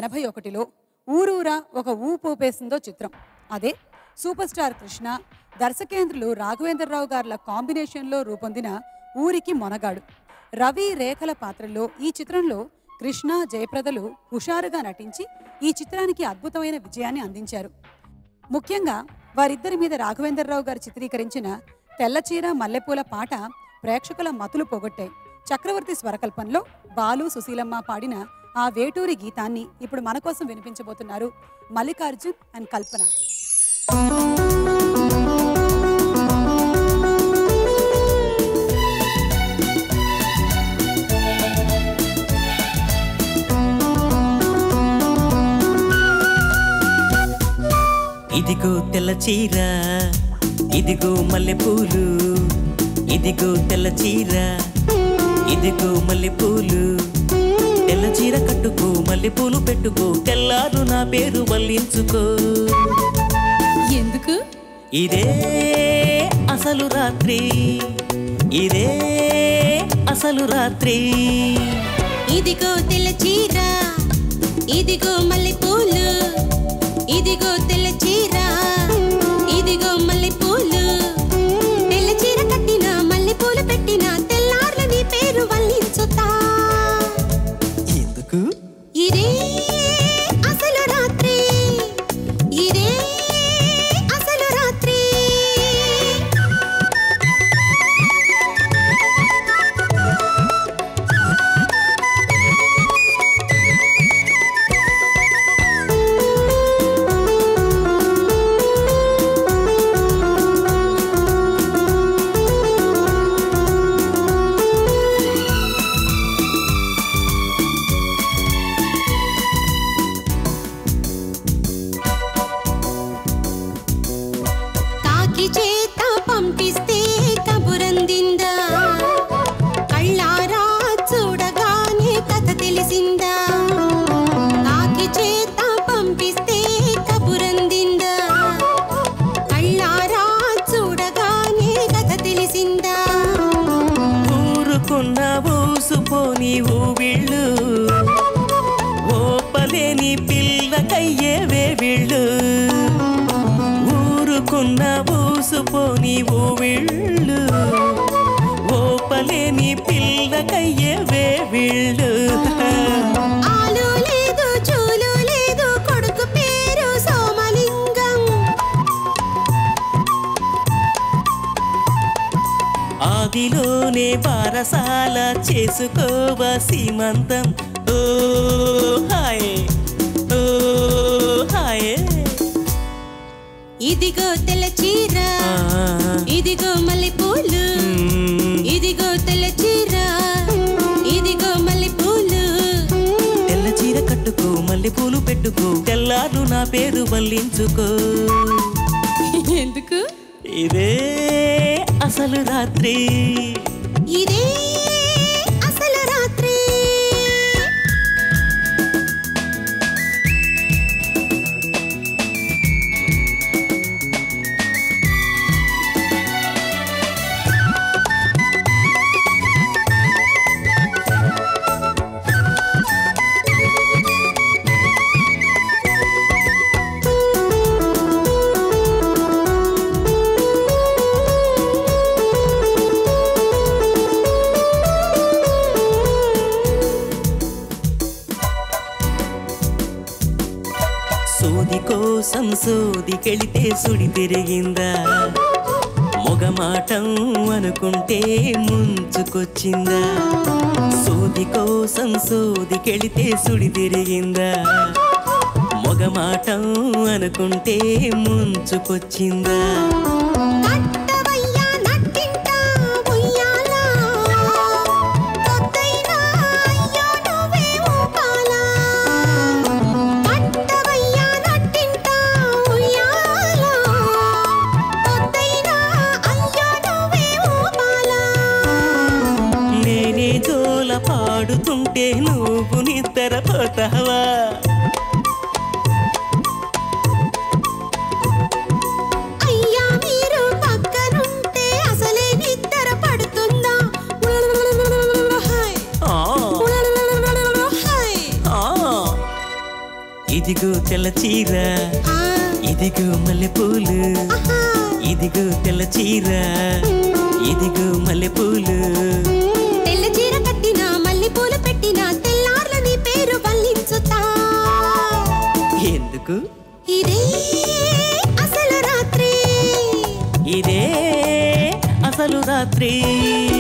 ఎనభై ఒకటిలో ఊరూరా ఒక ఊపూపేసిందో చిత్రం అదే సూపర్ స్టార్ కృష్ణ దర్శకేంద్రులు రాఘవేంద్రరావు గార్ల కాంబినేషన్లో రూపొందిన ఊరికి మొనగాడు రవి రేఖల పాత్రలో ఈ చిత్రంలో కృష్ణ జయప్రదలు హుషారుగా నటించి ఈ చిత్రానికి అద్భుతమైన విజయాన్ని అందించారు ముఖ్యంగా వారిద్దరి మీద రాఘవేంద్రరావు గారు చిత్రీకరించిన తెల్లచీర మల్లెపూల పాట ప్రేక్షకుల మతులు పోగొట్టాయి చక్రవర్తి స్వరకల్పంలో బాలు సుశీలమ్మ పాడిన ఆ వేటూరి గీతాన్ని ఇప్పుడు మన కోసం వినిపించబోతున్నారు మల్లికార్జున్ అండ్ కల్పన ఇదిగో తెల్ల చీర ఇదిగో మల్లెపూలు ఇదిగో తెల్ల చీర ఇదిగో మల్లెపూలు తెల్ల చీర కట్టుకో మల్లెపూలు పెట్టుకో తెల్లారు నా పేరు వల్లించుకో ఎందుకు ఇదే అసలు రాత్రి ఇదే అసలు రాత్రి ఇదిగో తెల్ల చీర ఇదిగో మల్లెపూలు ఇదిగో తెల్ల చీర ఇదిగో మల్లెపూలు తెల్ల చీర కట్టిన మల్లెపూలు పెట్టిన తెల్లార్లు నీ పేరు వల్లించుతా ఎందుకు ఇదే అసలు రాత్రి ఇదే అసలు రాత్రి కాకి చేత పంపిస్తే కబురందిందా కళ్ళారా చూడగానే కథ తెలిసిందా కాకి చేత పంపిస్తే కబురందిందా కళ్ళారా చూడగానే కథ తెలిసిందా ఊరుకున్న ఊసుపోని ఊవిళ్ళు ఓపలేని పిల్లకయ్యేవే వీళ్ళు ఊరుకున్న ఊసుపోని ఊవిళ్ళు ఓపలేని పిల్లకయ్యేవే వీళ్ళు ఆలు లేదు చూలు లేదు కొడుకు పేరు సోమలింగం ఆదిలోనే బారసాల చేసుకోవ సీమంతం ఓ హాయ్ ఓ హాయ్ ఇదిగో తెల్ల చీర ఇదిగో మల్లెపూలు ఇదిగో తెల్ల చీర ఇదిగో మల్లెపూలు తెల్ల చీర కట్టుకో మల్లెపూలు పెట్టుకో తెల్లారు నా పేరు వల్లించుకో ఎందుకు ఇదే అసలు రాత్రి ఇదే అసలు రాత్రి సోది కోసం సోదికెళితే సుడి తిరిగిందా మొగమాటం అనుకుంటే ముంచుకొచ్చిందా సోది కోసం సోదికెళితే సుడి తిరిగిందా మొగమాటం అనుకుంటే ముంచుకొచ్చిందా నట్టవయ్యా నట్టింట ఉయ్యాల కొత్తైనా అయ్యో నువ్వే ఊపాలా నట్టవయ్యా నట్టింట ఉయ్యాల కొత్తైనా అయ్యో నువ్వే ఊపాలా నేనే జోల పాడుతుంటే నువ్వు నిద్రపోతావా అయ్యా మీరు పక్కనుంటే అసలే నిద్ర పడుతుందా హాయ్ ఆ, హాయ్ ఆ. ఇదిగో తెల్ల చీర ఆ, ఇదిగో మల్లెపూలు ఆహా. ఇదిగో తెల్ల చీర ఇదిగో మల్లెపూలు తెల్ల చీర కట్టిన మల్లెపూలు పెట్టిన తెల్లార్ల నీ పేరు వల్లించుతా ఎందుకు ఇదే అసలు రాత్రి ఇదే అసలు రాత్రి